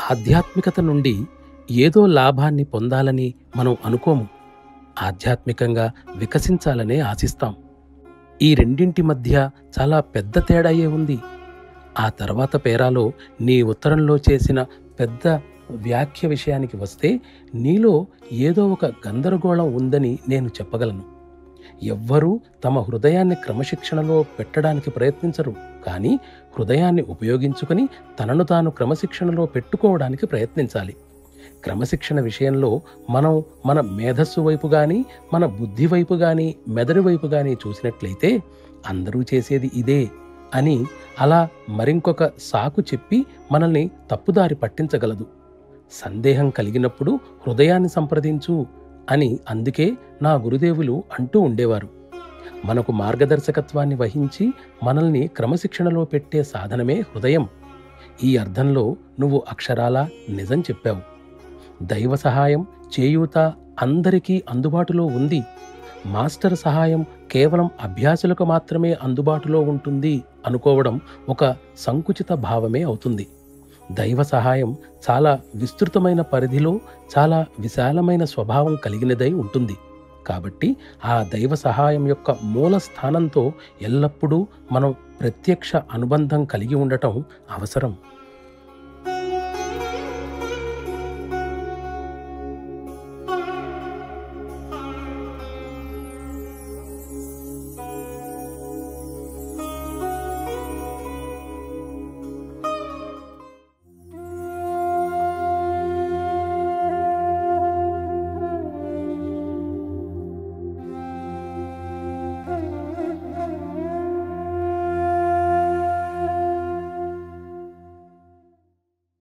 ఆధ్యాత్మికత నుండి ఏదో లాభాన్ని పొందాలని మనం అనుకోము ఆధ్యాత్మికంగా వికసించాలనే ఆశిస్తాం ఈ రెండింటి మధ్య చాలా పెద్ద తేడాయే ఉంది ఆ తర్వాత పేరాలో నీ ఉత్తరంలో చేసిన పెద్ద వ్యాఖ్య విషయానికి వస్తే నీలో ఏదో ఒక గందరగోళం ఉందని నేను చెప్పగలను ఎవ్వరూ తమ హృదయాన్ని క్రమశిక్షణలో పెట్టడానికి ప్రయత్నించరు కానీ హృదయాన్ని ఉపయోగించుకొని తనను తాను క్రమశిక్షణలో పెట్టుకోవడానికి ప్రయత్నించాలి క్రమశిక్షణ విషయంలో మనం మన మేధస్సు వైపు గాని మన బుద్ధి వైపు గాని మెదడు వైపు గాని చూసినట్లయితే అందరూ చేసేది ఇదే అని అలా మరింకొక సాకు చెప్పి మనల్ని తప్పుదారి పట్టించగలదు సందేహం కలిగినప్పుడు హృదయాన్ని సంప్రదించు అని అందుకే నా గురుదేవులు అంటూ ఉండేవారు మనకు మార్గదర్శకత్వాన్ని వహించి మనల్ని క్రమశిక్షణలో పెట్టే సాధనమే హృదయం ఈ అర్థంలో నువ్వు అక్షరాలా నిజం చెప్పావు దైవ సహాయం చేయూత అందరికీ అందుబాటులో ఉంది మాస్టర్ సహాయం కేవలం అభ్యాసులకు మాత్రమే అందుబాటులో ఉంటుంది అనుకోవడం ఒక సంకుచిత భావమే అవుతుంది దైవ సహాయం చాలా విస్తృతమైన పరిధిలో చాలా విశాలమైన స్వభావం కలిగినదై ఉంటుంది కాబట్టి ఆ దైవ సహాయం యొక్క మూల స్థానంతో ఎల్లప్పుడూ మనం ప్రత్యక్ష అనుబంధం కలిగి ఉండటం అవసరం